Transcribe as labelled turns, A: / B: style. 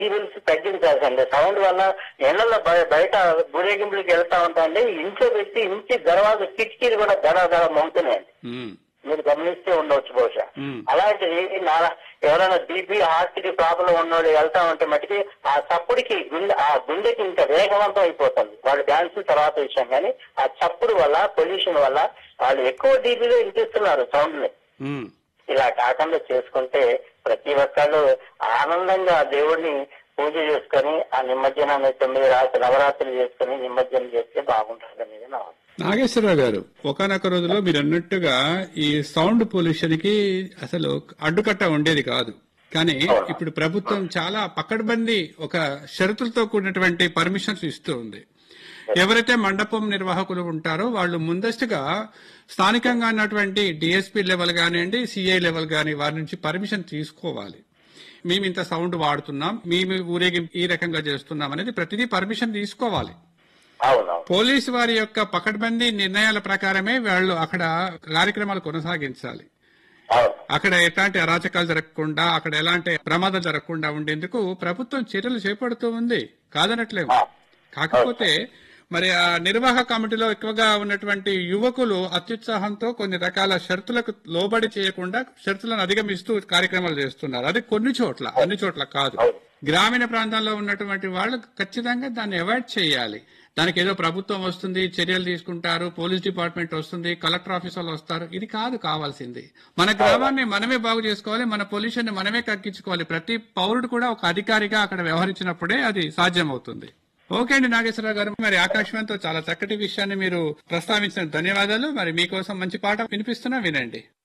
A: డీబిల్స్ తగ్గించాల్సిందే sound వల్ల ఇళ్లలో బయ- బయట ఊరేగింపులకు వెళ్తా ఉంటాండి ఇంట్లో పెట్టి ఇంటి దర్వాజ కిటికీలు కూడా దడ దడ మోగుతున్నాయండి
B: ఉమ్,
A: మీరు గమనిస్తే ఉండవచ్చు బహుశా
B: ఉమ్.
A: అలాంటిది నా- ఎవరైనా బీపీ హార్ట్ కి ప్రాబ్లం ఉన్నోళ్ళు వెళ్తా ఉంటే మటుకి ఆ చప్పుడుకి గుండె ఆ గుండెకి ఇంకా వేగవంతం అయిపోతుంది వాళ్ళు డాన్స్ తర్వాత విషయం కానీ ఆ చప్పుడు వల్ల పొల్యూషన్ వల్ల వాళ్ళు ఎక్కువ డీబీలో వినిపిస్తున్నారు సౌండ్ ని
B: ఉమ్.
A: ఇలా కాకుండా చేసుకుంటే ప్రతి ఒక్కళ్ళు ఆనందంగా ఆ దేవుడిని పూజ చేసుకొని ఆ నిమజ్జనాన్ని తొమ్మిది రాత్రి నవరాత్రులు చేసుకొని నిమజ్జనం చేస్తే బాగుంటుంది అనేది నా ఆలోచన.
B: నాగేశ్వరరావు గారు ఒకనొక రోజులో మీరు అన్నట్టుగా ఈ సౌండ్ పొల్యూషన్ కి అసలు అడ్డుకట్ట ఉండేది కాదు కానీ ఇప్పుడు ప్రభుత్వం చాలా పకడ్బందీ ఒక షరతులతో కూడినటువంటి పర్మిషన్స్ ఇస్తూ ఉంది ఎవరైతే మండపం నిర్వాహకులు ఉంటారో వాళ్ళు ముందస్తుగా స్థానికంగా ఉన్నటువంటి డిఎస్పీ లెవెల్ కానివ్వండి సిఐ లెవెల్ కానీ వారి నుంచి పర్మిషన్ తీసుకోవాలి మేము ఇంత సౌండ్ వాడుతున్నాం మేము ఊరేగింపు ఈ రకంగా చేస్తున్నాం అనేది ప్రతిదీ పర్మిషన్ తీసుకోవాలి
A: అవునవును
B: పోలీసు వారి యొక్క పకడ్బందీ నిర్ణయాల ప్రకారమే వాళ్ళు అక్కడ కార్యక్రమాలు కొనసాగించాలి
A: అవును
B: అక్కడ ఎలాంటి అరాచకాలు జరగకుండా అక్కడ ఎలాంటి ప్రమాదం జరగకుండా ఉండేందుకు ప్రభుత్వం చర్యలు చేపడుతూ ఉంది కాదనట్లేము కాకపోతే మరి ఆ నిర్వాహక కమిటీలో ఎక్కువగా ఉన్నటువంటి యువకులు అత్యుత్సాహంతో కొన్ని రకాల షరతులకు లోబడి చేయకుండా షరతులను అధిగమిస్తూ కార్యక్రమాలు చేస్తున్నారు అది కొన్ని చోట్ల అన్ని చోట్ల కాదు గ్రామీణ ప్రాంతాల్లో ఉన్నటువంటి వాళ్ళు ఖచ్చితంగా దాన్ని అవాయిడ్ చేయాలి దానికి ఏదో ప్రభుత్వం వస్తుంది చర్యలు తీసుకుంటారు పోలీస్ డిపార్ట్మెంట్ వస్తుంది కలెక్టర్ ఆఫీస్ వాళ్ళు వస్తారు ఇది కాదు కావాల్సింది మన గ్రామాన్ని మనమే బాగు చేసుకోవాలి మన పొల్యూషన్ ని మనమే తగ్గించుకోవాలి ప్రతి పౌరుడు కూడా ఒక అధికారిగా అక్కడ వ్యవహరించినప్పుడే అది సాధ్యమవుతుంది ఓకే అండి నాగేశ్వరరావు గారు మరి ఆకాశవాణితో చాలా చక్కటి విషయాన్ని మీరు ప్రస్తావించిన ధన్యవాదాలు మరి మీకోసం మంచి పాట వినిపిస్తున్నా వినండి